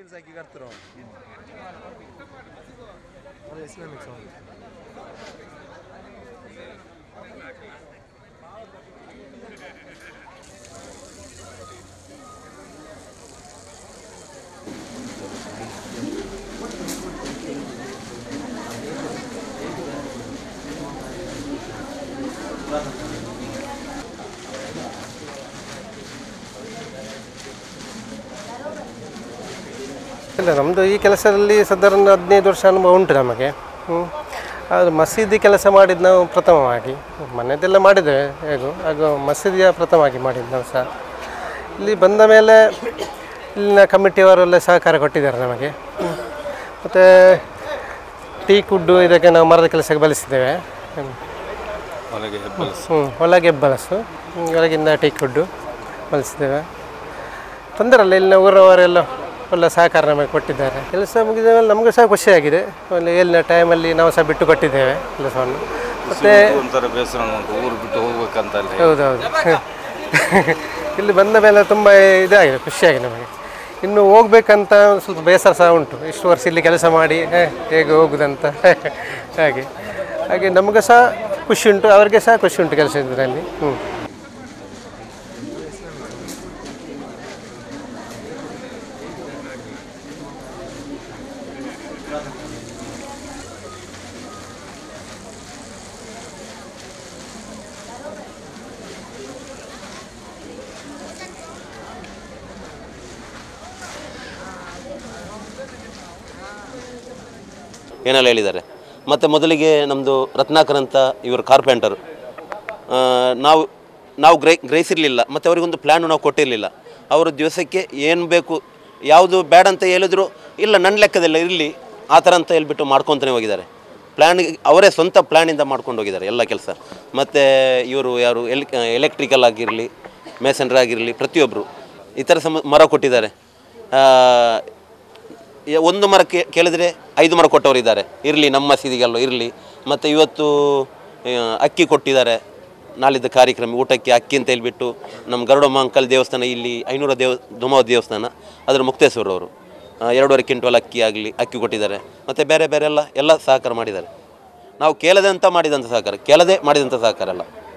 wheels ಹಾಕಿ ಕಟ್ತಾರೆ ಅದು Islamic sound ಇಲ್ಲ ನಮ್ಮದು ಈ ಕೆಲಸದಲ್ಲಿ ಸಾಧಾರಣ ಹದಿನೈದು ವರ್ಷ ಅನುಭವ ಉಂಟು ನಮಗೆ ಹ್ಞೂ ಆದರೆ ಮಸೀದಿ ಕೆಲಸ ಮಾಡಿದ್ದು ನಾವು ಪ್ರಥಮವಾಗಿ ಮನೆಯದೆಲ್ಲ ಮಾಡಿದ್ದೇವೆ ಹೇಗೂ ಹಾಗೂ ಮಸೀದಿಯ ಪ್ರಥಮವಾಗಿ ಮಾಡಿದ್ದು ನಾವು ಸಹ ಇಲ್ಲಿ ಬಂದ ಮೇಲೆ ಇಲ್ಲಿನ ಕಮಿಟಿಯವರೆಲ್ಲ ಸಹಕಾರ ಕೊಟ್ಟಿದ್ದಾರೆ ನಮಗೆ ಮತ್ತು ಟೀ ಕುಡ್ಡು ಇದಕ್ಕೆ ನಾವು ಮರದ ಕೆಲಸಕ್ಕೆ ಬಳಸಿದ್ದೇವೆ ಹ್ಮ್. ಒಳಗೆ ಹೆಬ್ಬಲಸು ಹ್ಞೂ ಒಳಗೆ ಬಳಸು ಹ್ಮ್, ಒಳಗಿಂದ ಟೀ ಕುಡ್ಡು ಬಳಸಿದ್ದೇವೆ ತೊಂದರಲ್ಲ ಇಲ್ಲಿನ ಊರವರೆಲ್ಲ ಒಳ್ಳೆ ಸಹಕಾರ ನಮಗೆ ಕೊಟ್ಟಿದ್ದಾರೆ ಕೆಲಸ ಮುಗಿದ ಮೇಲೆ ನಮಗೂ ಸಹ ಖುಷಿಯಾಗಿದೆ ಒಳ್ಳೆ ಏಳಿನ ಟೈಮಲ್ಲಿ ನಾವು ಸಹ ಬಿಟ್ಟು ಕೊಟ್ಟಿದ್ದೇವೆ ಕೆಲಸವನ್ನು ಮತ್ತು ಒಂಥರ ಬೇಸರ ಉಂಟು ಊರು ಬಿಟ್ಟು ಹೋಗ್ಬೇಕಂತ ಅಲ್ಲ ಹೌದೌದು ಇಲ್ಲಿ ಬಂದ ಮೇಲೆ ತುಂಬ ಇದಾಗಿದೆ ಖುಷಿಯಾಗಿದೆ ನಮಗೆ ಇನ್ನು ಹೋಗ್ಬೇಕಂತ ಸ್ವಲ್ಪ ಬೇಸರ ಸಹ ಉಂಟು ಇಷ್ಟು ವರ್ಷ ಇಲ್ಲಿ ಕೆಲಸ ಮಾಡಿ ಹೇ, ಹೇಗೆ ಹೋಗುದಂತ ಹಾಗೆ ಹಾಗೆ ನಮಗೆ ಸಹ ಖುಷಿ ಉಂಟು ಅವರಿಗೆ ಸಹ ಖುಷಿ ಉಂಟು ಕೆಲಸ ಇದರಲ್ಲಿ ಹ್ಞೂ ಏನೆಲ್ಲ ಹೇಳಿದ್ದಾರೆ ಮತ್ತು ಮೊದಲಿಗೆ ನಮ್ಮದು ರತ್ನಾಕರ್ ಅಂತ ಇವರು ಕಾರ್ಪೆಂಟರ್ ನಾವು ನಾವು ಗ್ರೈ ಗ್ರಹಿಸಿರಲಿಲ್ಲ ಮತ್ತು ಅವರಿಗೊಂದು ಪ್ಲ್ಯಾನು ನಾವು ಕೊಟ್ಟಿರಲಿಲ್ಲ ಅವರು ದಿವಸಕ್ಕೆ ಏನು ಬೇಕು ಯಾವುದು ಬೇಡ ಅಂತ ಹೇಳಿದ್ರು ಇಲ್ಲ ನನ್ನ ಲೆಕ್ಕದಲ್ಲ ಇರಲಿ ಆ ಥರ ಅಂತ ಹೇಳ್ಬಿಟ್ಟು ಮಾಡ್ಕೊತಾನೆ ಹೋಗಿದ್ದಾರೆ ಪ್ಲ್ಯಾನ್ ಅವರೇ ಸ್ವಂತ ಪ್ಲ್ಯಾನಿಂದ ಮಾಡ್ಕೊಂಡು ಹೋಗಿದ್ದಾರೆ ಎಲ್ಲ ಕೆಲಸ ಮತ್ತು ಇವರು ಯಾರು ಎಲ್ ಎಲೆಕ್ಟ್ರಿಕಲ್ ಆಗಿರಲಿ ಮೇಸನ್ರಿ ಆಗಿರಲಿ ಪ್ರತಿಯೊಬ್ಬರು ಈ ಥರ ಸಮ ಮರ ಕೊಟ್ಟಿದ್ದಾರೆ ಆ, ಯ- ಒಂದು ಮರ ಕೇ- ಕೇಳಿದ್ರೆ ಐದು ಮರ ಕೊಟ್ಟವರು ಇದ್ದಾರೆ ಇರಲಿ ನಮ್ಮ ಮಸೀದಿಗೆಲ್ಲ ಇರಲಿ ಮತ್ತು ಇವತ್ತು ಆ, ಅಕ್ಕಿ ಕೊಟ್ಟಿದ್ದಾರೆ ನಾಳಿದ್ದ ಕಾರ್ಯಕ್ರಮ ಊಟಕ್ಕೆ ಅಕ್ಕಿ ಅಂತ ಹೇಳ್ಬಿಟ್ಟು ನಮ್ಮ ಗರುಡಮ್ಮ ಅಂಕಲ್ ದೇವಸ್ಥಾನ ಇಲ್ಲಿ ಐನೂರ ದೇವ ದುಮಾವ್ ದೇವಸ್ಥಾನ ಅದರ ಮುಕ್ತೇಶ್ವರ ಅವರು ಆ, ಎರಡೂವರೆ ಕ್ವಿಂಟಲ್ ಅಕ್ಕಿ ಆಗಲಿ ಅಕ್ಕಿ ಕೊಟ್ಟಿದ್ದಾರೆ ಮತ್ತು ಬೇರೆ ಬೇರೆ ಎಲ್ಲ ಎಲ್ಲ ಸಹಕಾರ ಮಾಡಿದ್ದಾರೆ ನಾವು ಕೇಳದೆ ಅಂತ ಮಾಡಿದಂಥ ಸಹಕಾರ ಕೇಳದೆ ಮಾಡಿದಂಥ ಸಹಕಾರ ಅಲ್ಲ